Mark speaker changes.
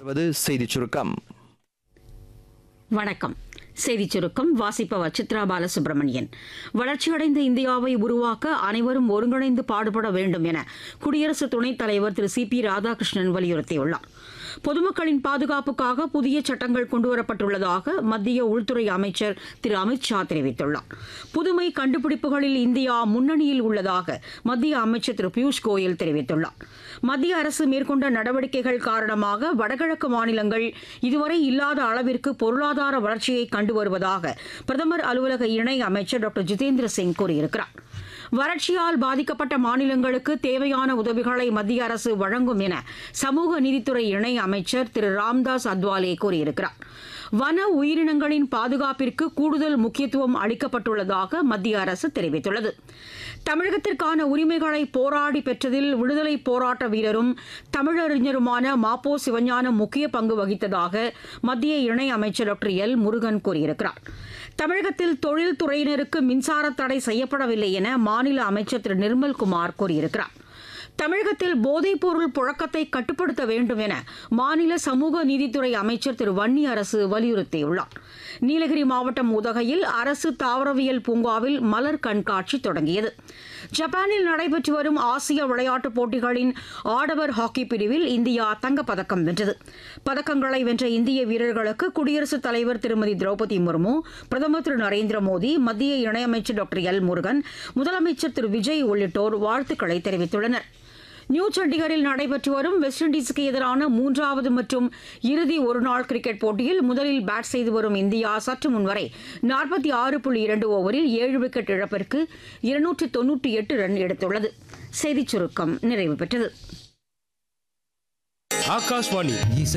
Speaker 1: வது செய்திச் சுருக்கம்
Speaker 2: வணக்கம் செய்திச் சுருக்கம் வாசிப்பவர் சித்ரா பாலசுப்ரமணியன் வளர்ச்சியடைந்த இந்தியாவை உருவாக்க அனைவரும் ஒருங்கிணைந்து பாடுபட வேண்டும் என குடியரசு துணைத் தலைவர் திரு சி பி ராதாகிருஷ்ணன் வலியுறுத்தியுள்ளார் பொதுமக்களின் பாதுகாப்புக்காக புதிய சட்டங்கள் கொண்டுவரப்பட்டுள்ளதாக மத்திய உள்துறை அமைச்சர் திரு அமித் ஷா தெரிவித்துள்ளார் புதுமை கண்டுபிடிப்புகளில் இந்தியா முன்னணியில் உள்ளதாக மத்திய அமைச்சர் திரு பியூஷ் கோயல் தெரிவித்துள்ளார் மத்திய அரசு மேற்கொண்ட நடவடிக்கைகள் காரணமாக வடகிழக்கு மாநிலங்கள் இதுவரை இல்லாத அளவிற்கு பொருளாதார வளர்ச்சியை கண்டு வருவதாக பிரதமர் அலுவலக இணை அமைச்சர் டாக்டர் ஜிதேந்திர சிங் கூறியிருக்கிறார் வறட்சியால் பாதிக்கப்பட்ட மாநிலங்களுக்கு தேவையான உதவிகளை மத்திய அரசு வழங்கும் என சமூக நீதித்துறை இணை அமைச்சர் திரு ராம்தாஸ் அத்வாலே கூறியிருக்கிறார் வன உயிரினங்களின் பாதுகாப்பிற்கு கூடுதல் முக்கியத்துவம் அளிக்கப்பட்டுள்ளதாக மத்திய அரசு தெரிவித்துள்ளது தமிழகத்திற்கான உரிமைகளை போராடி பெற்றதில் விடுதலை போராட்ட வீரரும் தமிழறிஞருமான மாப்போ சிவஞானம் முக்கிய பங்கு வகித்ததாக மத்திய இணை அமைச்சர் டாக்டர் எல் முருகன் கூறியிருக்கிறார் தமிழகத்தில் தொழில்துறையினருக்கு மின்சார தடை செய்யப்படவில்லை என மாநில அமைச்சர் திரு நிர்மல்குமார் கூறியிருக்கிறார் தமிழகத்தில் போதைப்பொருள் புழக்கத்தை கட்டுப்படுத்த வேண்டும் என மாநில சமூக நீதித்துறை அமைச்சர் திரு வன்னி அரசு வலியுறுத்தியுள்ளார் நீலகிரி மாவட்டம் உதகையில் அரசு தாவரவியல் பூங்காவில் மலர் கண்காட்சி தொடங்கியது ஜப்பானில் நடைபெற்று வரும் ஆசிய விளையாட்டுப் போட்டிகளின் ஆடவர் ஹாக்கி பிரிவில் இந்தியா தங்கப்பதக்கம் வென்றது பதக்கங்களை வென்ற இந்திய வீரர்களுக்கு குடியரசுத் தலைவர் திருமதி திரௌபதி முர்மு பிரதமர் திரு நரேந்திர மோடி மத்திய இணையமைச்சர் டாக்டர் எல் முருகன் முதலமைச்சர் திரு விஜய் உள்ளிட்டோர் வாழ்த்துக்களை தெரிவித்துள்ளனர் நியூ சண்டிகரில் நடைபெற்று வரும் வெஸ்ட் இண்டீஸுக்கு எதிரான மூன்றாவது மற்றும் இறுதி ஒருநாள் கிரிக்கெட் போட்டியில் முதலில் பேட் செய்து வரும் இந்தியா சற்று முன்வரை நாற்பத்தி ஆறு புள்ளி இரண்டு ஓவரில் ஏழு விக்கெட் இழப்பிற்கு இருநூற்று தொன்னூற்றி எட்டு ரன் எடுத்துள்ளது செய்திச் சுருக்கம் நிறைவு பெற்றது
Speaker 3: ஆகாஷ்வாணி
Speaker 4: இசை